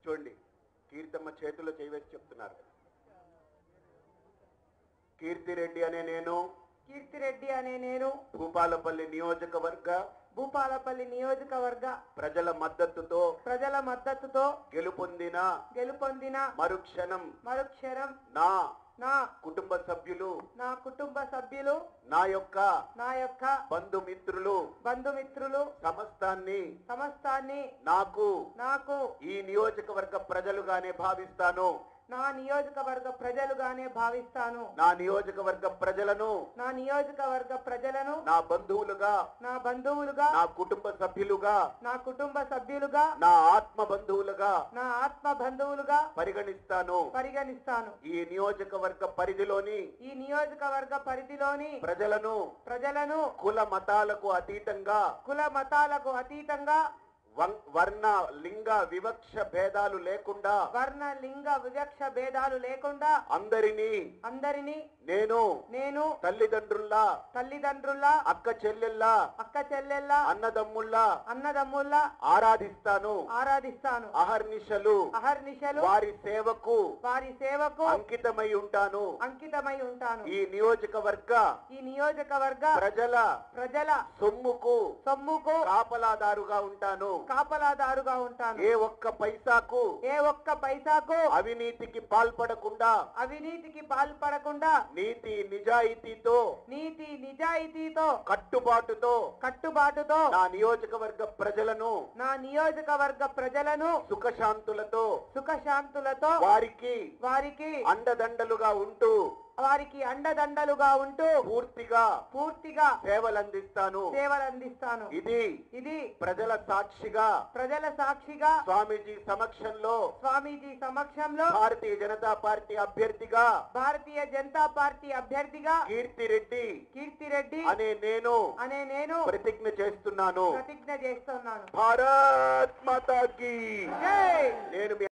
చూడండి కీర్తమ్మ చేతిలో చేయవేసి చెప్తున్నారు కీర్తిరెడ్డి అనే నేను కీర్తిరెడ్డి అనే నేను భూపాలపల్లి నియోజకవర్గ భూపాలపల్లి నియోజకవర్గ ప్రజల మద్దతుతో ప్రజల మద్దతుతో గెలుపొందిన గెలుపొందిన మరుక్షణం మరుక్షరం నా నా కుటుంబ సభ్యులు నా కుటుంబ సభ్యులు నా యొక్క నా యొక్క బంధుమిత్రులు బంధుమిత్రులు సమస్తాన్ని సమస్తాన్ని నాకు నాకు ఈ నియోజకవర్గ ప్రజలుగానే భావిస్తాను నా నియోజకవర్గ ప్రజలుగానే భావిస్తాను నా నియోజకవర్గ ప్రజలను నా నియోజకవర్గ ప్రజలను నా బంధువులుగా నా బంధువులుగా నా కుటుంబ సభ్యులుగా నా కుటుంబ సభ్యులుగా నా ఆత్మ బంధువులుగా నా ఆత్మ బంధువులుగా పరిగణిస్తాను పరిగణిస్తాను ఈ నియోజకవర్గ పరిధిలోని ఈ నియోజకవర్గ పరిధిలోని ప్రజలను ప్రజలను కుల మతాలకు అతీతంగా కుల మతాలకు అతీతంగా వం- వర్ణ లింగ వివక్ష భేదాలు లేకుండా వర్ణ లింగ వివక్ష భేదాలు లేకుండా అందరినీ అందరినీ నేను నేను తల్లిదండ్రుల్లా తల్లిదండ్రుల్లా అక్క చెల్లెల్లా అక్క చెల్లెళ్ళ అన్నదమ్ముల్లా అన్నదమ్ముల్లా ఆరాధిస్తాను ఆరాధిస్తాను అహర్నిశలు అహర్నిశలు వారి సేవకు వారి సేవకు అంకితమై ఉంటాను అంకితమై ఉంటాను ఈ నియోజకవర్గ ఈ నియోజకవర్గ ప్రజల ప్రజల సొమ్ముకు సొమ్ముకు కాపలాదారుగా ఉంటాను కాపలాదారుగా ఉంటాను ఏ ఒక్క పైసాకు ఏ ఒక్క పైసాకు అవినీతికి పాల్పడకుండా అవినీతికి పాల్పడకుండా నీతి నిజాయితీతో నీతి నిజాయితీతో కట్టుబాటుతో కట్టుబాటుతో నా నియోజకవర్గ ప్రజలను నా నియోజకవర్గ ప్రజలను సుఖశాంతులతో సుఖశాంతులతో వారికి వారికి అండదండలుగా ఉంటూ వారికి అండదండలుగా ఉంటూ పూర్తిగా పూర్తిగా సేవలందిస్తాను సేవలందిస్తాను ఇది ఇది ప్రజల సాక్షిగా ప్రజల సాక్షిగా స్వామీజీ సమక్షంలో స్వామీజీ సమక్షంలో భారతీయ జనతా పార్టీ అభ్యర్థిగా భారతీయ జనతా పార్టీ అభ్యర్థిగా కీర్తిరెడ్డి కీర్తిరెడ్డి అనే నేను అనే నేను ప్రతిజ్ఞ చేస్తున్నాను ప్రతిజ్ఞ చేస్తున్నాను భారత్ మాతాకి జై నేను మీ